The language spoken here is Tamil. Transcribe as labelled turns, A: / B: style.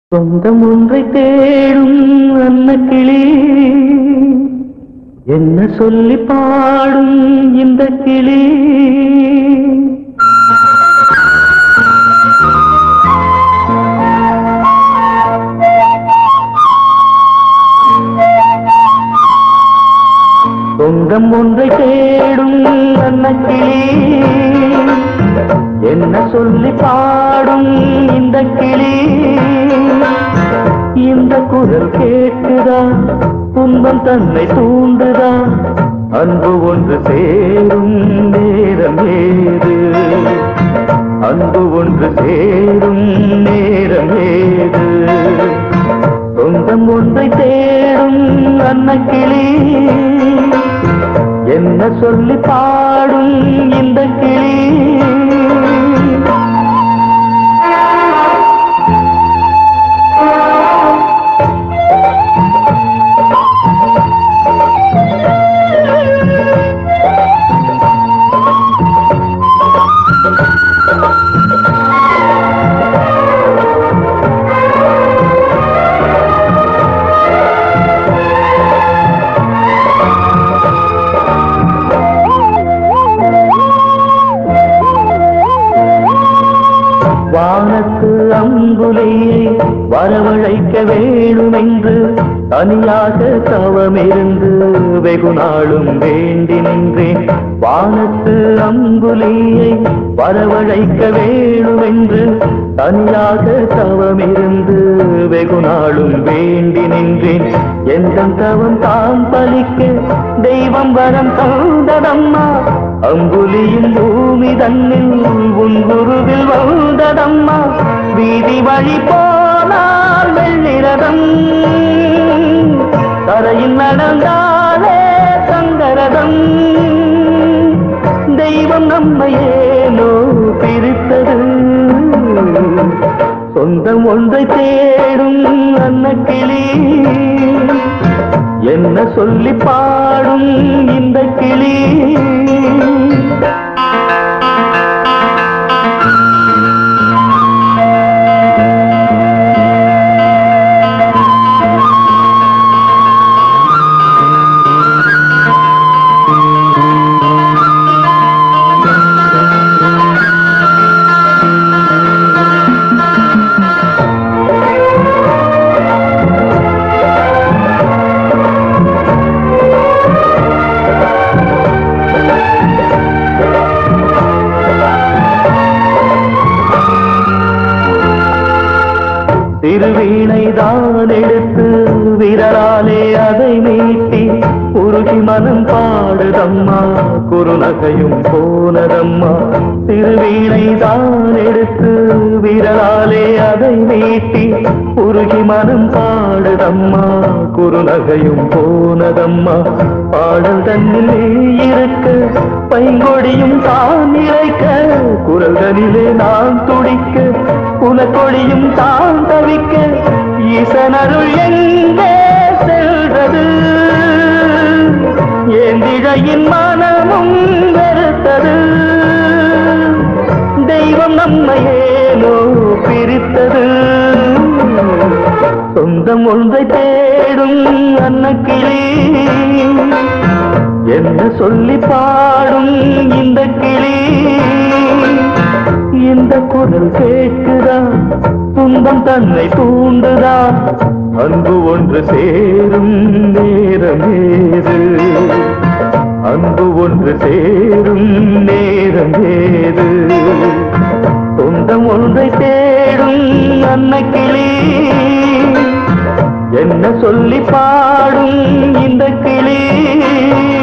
A: சொந்தம் ஒன்றை தேடும் அன்னக்கிளி என்ன சொல்லி பாடும் இந்த கிளி சொந்தம் ஒன்றை தேடும் அன்னக்கிளி என்ன சொல்லி பாடும் இந்த கிளி இந்த குரல் கேட்குதா துன்பம் தன்னை தூண்டுதா அன்பு ஒன்று சேரும் நேரம் ஏது அன்பு ஒன்று சேரும் நேரம் ஏது சொந்தம் ஒன்றை தேடும் அன்னக்கிளி என்ன சொல்லி பாடும் இந்த கிளி வானத்து அம்புலையை வரவழைக்க வேணுமென்று தனியாக தவமிருந்து வெகு நாளும் வேண்டி நின்றேன் வானத்து அம்புலையை வரவழைக்க வேணுமென்று தனியாக தவமிருந்து வெகு நாளும் வேண்டி நின்றேன் எந்த தவம் தான் பலிக்க தெய்வம் வரம் தந்ததம்மா அம்புலியும் பூமி தன்னில் உன் குருவில் வந்ததம்மா வீதி வழி போனால் வெள்ளிரதம் தரையில் நடந்தாலே சங்கரதம் தெய்வம் நம்மை ஏனோ பிரித்தது சொந்தம் ஒன்றை தேடும் அன்னக்கிளி என்ன சொல்லி பாடும் இந்த கிளி திருவீணை தான் எடுத்து விரலாலே அதை மீட்டி உருகி மனம் பாடுதம்மா குறுநகையும் போனதம்மா திருவீணை தான் எடுத்து விரலாலே அதை மீட்டி உருகி மனம் பாடுதம்மா குறுநகையும் போனதம்மா பாடல் தன்னில் இருக்க பைங்கொடியும் தான் இழைக்க குரல்களிலே நான் துடிக்க குலக்கொடியும் தான் தவிக்க ஈசனருள் எங்கே செல்றது ஏந்திழையின் மனமும் வெறுத்தது தெய்வம் நம்மை ஏனோ பிரித்தது சொந்தம் ஒன்றை தேடும் அன்னக்கிளி என்ன சொல்லி பாடும் இந்த கிளி இந்த குரல் கேட்குதா துன்பம் தன்னை தூண்டுதா அன்பு ஒன்று சேரும் நேரம் ஏது அன்பு ஒன்று சேரும் நேரம் ஏது சொந்தம் ஒன்றை தேடும் அன்னக்கிளி என்ன சொல்லி பாடும் இந்த கிளி